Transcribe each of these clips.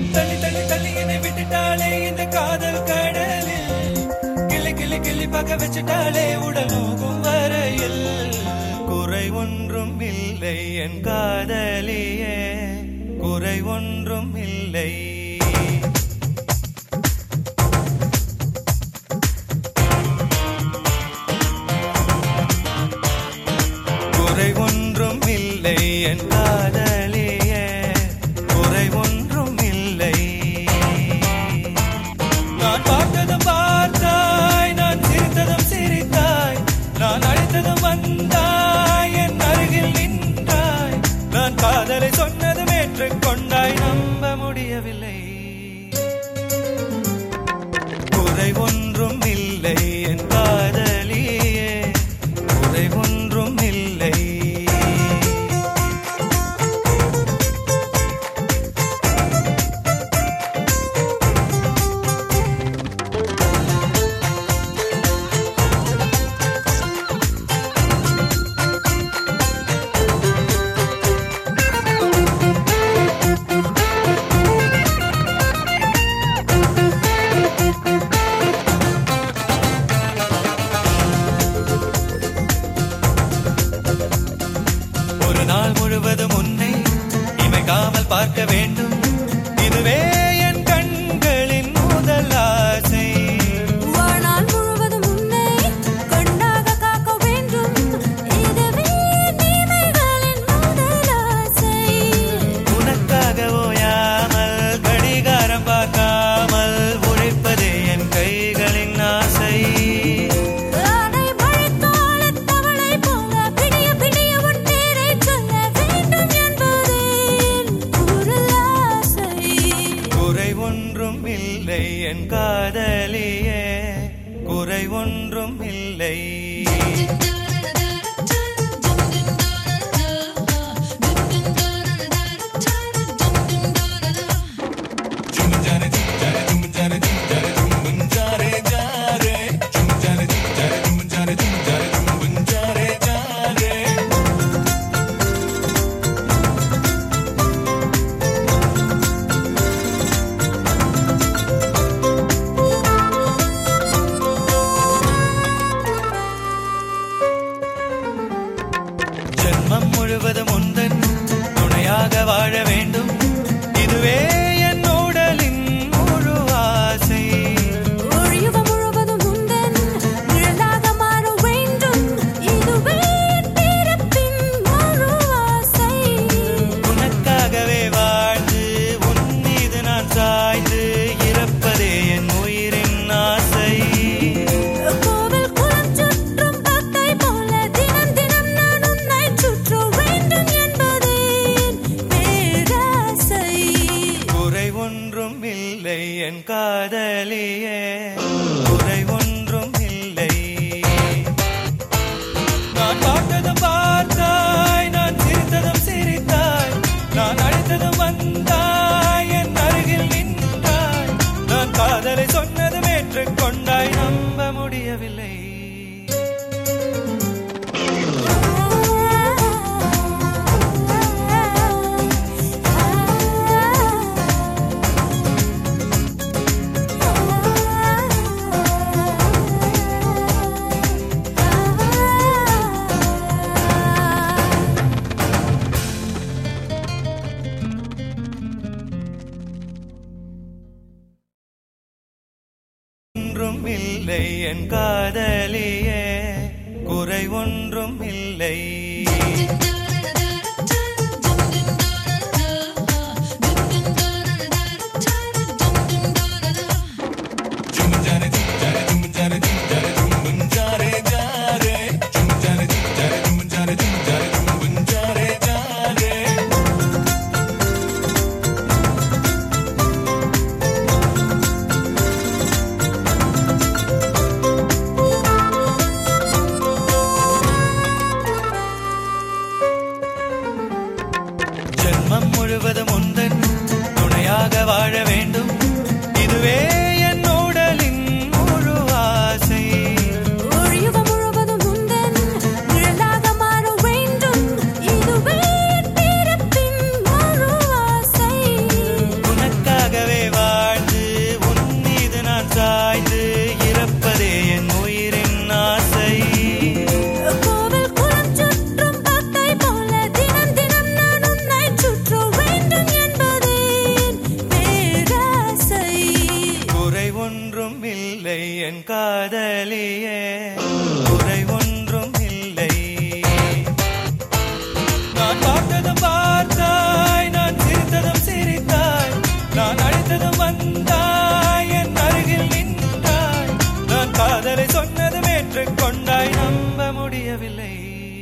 தள்ளி தள்ளி தள்ளி என்னை விட்டுட்டாளே இந்த காதல் கடலில் கிளி கிளி கிளி பார்க்க வச்சுட்டாளே உடல் நோகும் வரையில் குறை ஒன்றும் இல்லை என் காதலியே குறை ஒன்றும் இல்லை குறை ஒன்றும் இல்லை என் காதலியே குறை ஒன்றும் இல்லை நான் பார்த்ததும் பார்த்தாய் நான் சிரித்ததும் சிரித்தாய் நான் அழைத்ததும் வந்தாய் என் அருகில் நின்றாய் நான் காதலை சொன்னதும் ஏற்றுக்கொண்டாய் நம்ப முடியவில்லை குறை ஒன்றும் இல்லை என் காதலியே குறை ஒன்றும் இல்லை ஒரு நாள் முழுவதும் உன்னை இமைக்காமல் பார்க்க வேண்டும் இதுவே என் கண்களின் முதல் ஆசை வாழ்நாள் முழுவதும் உன்னை கண்ணாக காக்க வேண்டும் இதுவே நீமைகளின் முதல் ஆசை உனக்காக ஓயாமல் கடிகாரம் பார்க்காமல் உழைப்பதே என் கைகளின் ஆசை ஆனை மழைக்காலத் தவளை போல பிடிய பிடிய உன் பேரைச் சொல்ல வேண்டும் என்பதே என் குரல் ஆசை குறை ஒன்றும் இல்லை என் காதலியே குறை ஒன்றும் இல்லை ஜென்மம் முழுவதும் உந்தன் துணையாக வாழ வேண்டும் இதுவே என் உடலின் முழு ஆசை ஒழிவு முழுவதும் உந்தன் நிழலாக மாற வேண்டும் இதுவே பிறப்பின் முழு ஆசை உனக்காகவே வாழ்ந்து உன் மீது நான் சாய்ந்து இறப்பதே என் உயிரின் ஆசை கோவில் குளம் சுற்றும் பக்தை போல தினம் தினம் நான் உன்னை சுற்ற வேண்டும் என்பதே என் பேராசை குறை ஒன்றும் இல்லை என் காதலியே குறை ஒன்றும் இல்லை நான் பார்த்ததும் பார்த்தாய் நான் சிரித்ததும் சிரித்தாய் நான் அழைத்ததும் வந்தாய் என் அருகில் நின்றாய் நான் காதலை சொன்னதும் ஏற்றுக்கொண்டாய் நம்ப முடியவில்லை ஒன்றும் இல்லை என் காதலியே குறை ஒன்றும் இல்லை ஜென்மம் முழுவதும் உந்தன் துணையாக வாழ வேண்டும் இதுவே என் உடலின் முழு ஆசை ஒழிவு முழுவதும் உந்தன் நிழலாக மாற வேண்டும் இதுவே பிறப்பின் முழு ஆசை உனக்காகவே பார்த்ததும் பார்த்தாய் நான் சிரித்ததும் சிரித்தாய் நான் அழைத்ததும் வந்தாய் என் அருகில் நின்றாய் நான் காதலை சொன்னதும் ஏற்றுக்கொண்டாய் நம்ப முடியவில்லை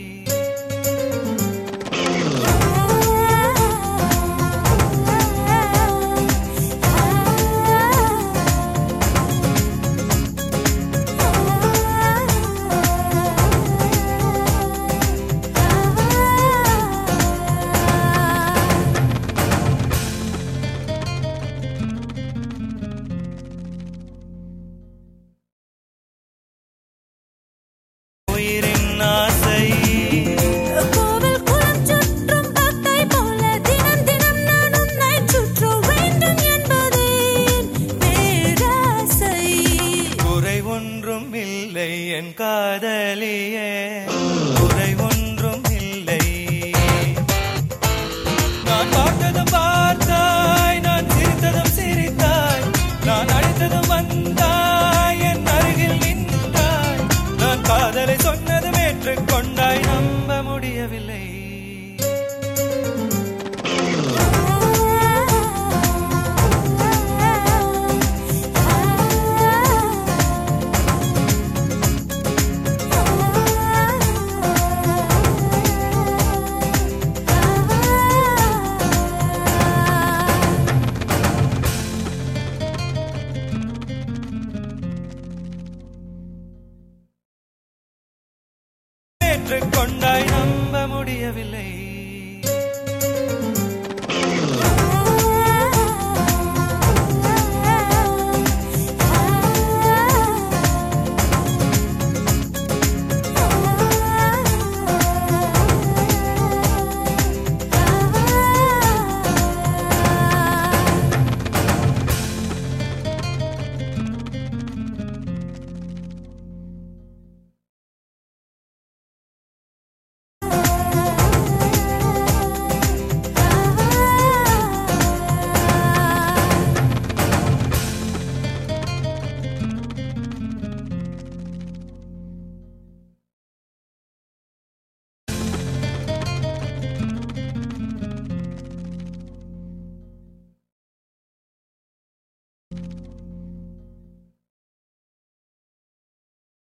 உயிரின் ஆசை கோவில் குளம் சுற்றும் பக்கை போல தினம் தினம் நான் உன்னை சுற்ற வேண்டும் என்பதே என் பேராசை குறை ஒன்றும் இல்லை என் காதலியே குறை ஒன்றும் இல்லை நான் பார்த்தது